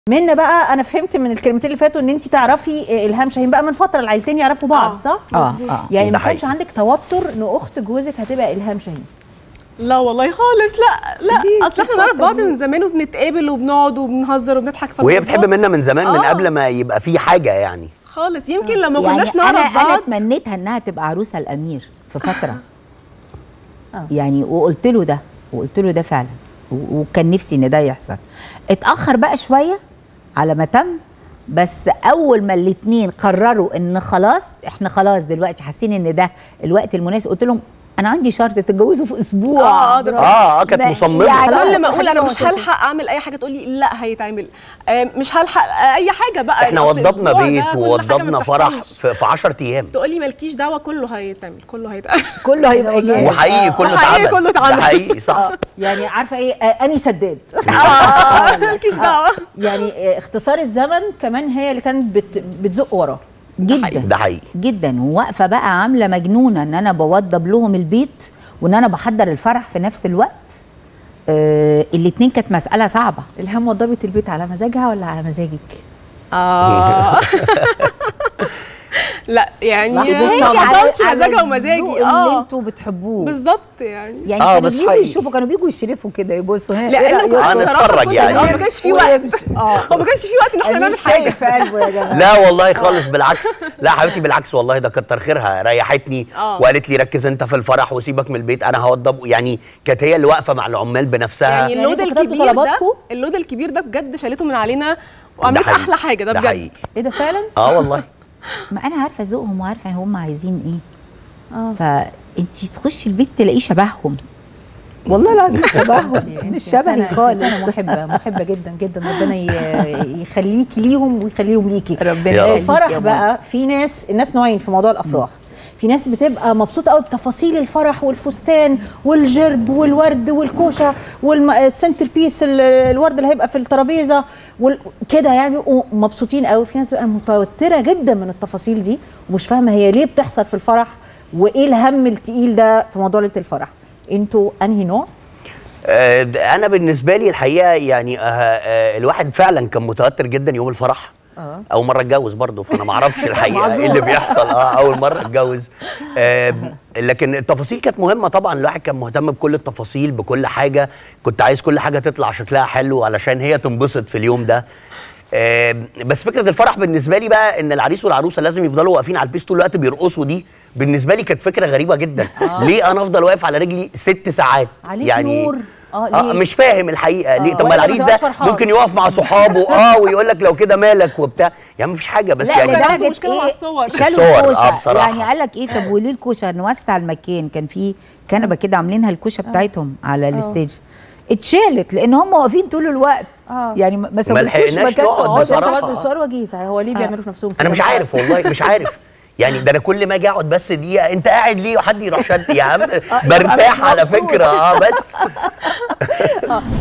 منا بقى انا فهمت من الكلمتين اللي فاتوا ان انت تعرفي الهام شاهين بقى من فتره العيلتين يعرفوا بعض آه. صح اه اه يعني ده ما كانش حقيقي. عندك توتر ان اخت جوزك هتبقى الهام شاهين لا والله خالص لا لا ليه؟ اصل احنا نعرف بعض من زمان وبنتقابل وبنقعد وبنهزر وبنضحك في وهي الموضوع. بتحب منا من زمان من آه. قبل ما يبقى في حاجه يعني خالص يمكن لما يعني كناش انا نعرف انا بعض تمنيتها انها تبقى عروسه الامير في فتره آه. يعني وقلت له ده وقلت له ده فعلا و- وكان نفسي ان ده يحصل اتاخر بقى شويه على ما تم بس اول ما الاتنين قرروا ان خلاص احنا خلاص دلوقتي حاسين ان ده الوقت المناسب قلت لهم انا عندي شرط تتجوزوا في اسبوع آه، آه، ده اه اه كانت ما- مصممه يعني كل ما خلاص اقول انا خلينا مش وسط. هلحق اعمل اي حاجه تقولي لا هيتعمل آه، مش هلحق آه، اي حاجه بقى احنا أصل وضبنا الأسبوع ده بيت كل حاجة ما ووضبنا فرح بتحصلش. في في 10 ايام تقولي مالكيش دعوه كله هيتعمل كله هيتعمل كله هيبقى جاهز وحقيقي كله حقيقي اتعمل كله اتعمل. ده حقيقي صح يعني عارفه ايه آه اني سداد آه، مالكيش دعوه يعني آه اختصار الزمن كمان هي اللي كانت بت بتزق وراه جدا ده حقيقي جدا وواقفه بقى عامله مجنونه ان انا بوضب لهم البيت وان انا بحضر الفرح في نفس الوقت آه الاتنين كانت مساله صعبه الهام وضبت البيت على مزاجها ولا على مزاجك اه لا يعني لحظة ما صعبة. حصلش على مزاجها الذوق ومزاجي اللي اه انتوا بتحبوه بالظبط يعني يعني آه، كانوا بس بيجوا حقيقي. يشوفوا كانوا بيجوا يشرفوا كده يبصوا ها لا إيه انا رأيكم؟ كنت آه، بصراحة نتفرج كنت- يعني. آه، ما كانش في وقت اه هو ما كانش في وقت ان احنا نعمل مش حاجه شايف في قلبه يا جماعه لا والله خالص بالعكس لا حبيبتي بالعكس والله ده كتر خيرها ريحتني آه. وقالت لي ركز انت في الفرح وسيبك من البيت انا هوضب يعني كانت هي اللي واقفه مع العمال بنفسها يعني اللود يعني انتوا كتبتوا الكبير ده طلباتكم؟ اللود الكبير ده بجد شالته من علينا وعملت حقيقي. احلى حاجه ده ده بجد حقيقي ايه ده فعلا اه والله ما انا عارفه ذوقهم وعارفه هم عايزين ايه اه فانت تخشي البيت تلاقيه شبههم والله العظيم شبههم مش شبهي خالص انا محبه محبه جدا جدا ربنا ي- يخليكي ليهم ويخليهم ليكي ربنا يا رب. يخليك الفرح يا ماما. بقى في ناس الناس نوعين في موضوع الافراح في ناس بتبقى مبسوطه قوي بتفاصيل الفرح والفستان والجرب والورد والكوشه والسنتر بيس ال- الورد اللي هيبقى في الترابيزه وال- كده يعني بيبقوا مبسوطين قوي في ناس بتبقى متوتره جدا من التفاصيل دي ومش فاهمه هي ليه بتحصل في الفرح وايه الهم التقيل ده في موضوع ليله الفرح انتوا انهي نوع آه، انا بالنسبه لي الحقيقه يعني آه، آه، الواحد فعلا كان متوتر جدا يوم الفرح اه اول مره اتجوز برضه فانا ما اعرفش الحقيقه معذور. ايه اللي بيحصل اه اول مره اتجوز آه لكن التفاصيل كانت مهمه طبعا الواحد كان مهتم بكل التفاصيل بكل حاجه كنت عايز كل حاجه تطلع شكلها حلو علشان هي تنبسط في اليوم ده آه بس فكره الفرح بالنسبه لي بقى ان العريس والعروسه لازم يفضلوا واقفين على البيس طول الوقت بيرقصوا دي بالنسبه لي كانت فكره غريبه جدا ليه انا افضل واقف على رجلي ست ساعات عليك نور. آه، آه ليه؟ مش فاهم الحقيقه ليه آه، طب ما ولا ما العريس تبقاش ده فرحان. ممكن يقف مع صحابه اه ويقول لك لو كده مالك وبتاع يا عم مفيش حاجه بس لا يعني كان عنده لدرجه مشكلة مع ايه الصور. شالوا الصور، آه، الكوشه بصراحة. يعني قال لك ايه طب وليه الكوشه نوسع المكان كان في كنبه كده عاملينها الكوشه بتاعتهم على الستيج اتشالت لان هم واقفين طول الوقت آه. يعني ما ما سابولكوش لحقناش مكان نقعد تقعدوا. بصراحة. برضه سؤال وجيز هو ليه بيعملوا في نفسهم انا كده مش بقى؟ عارف والله مش عارف يعني ده انا كل ما اجي اقعد بس دقيقه انت قاعد ليه وحد يروح شد يا عم يبقى برتاح مش على مبسوط. فكره اه بس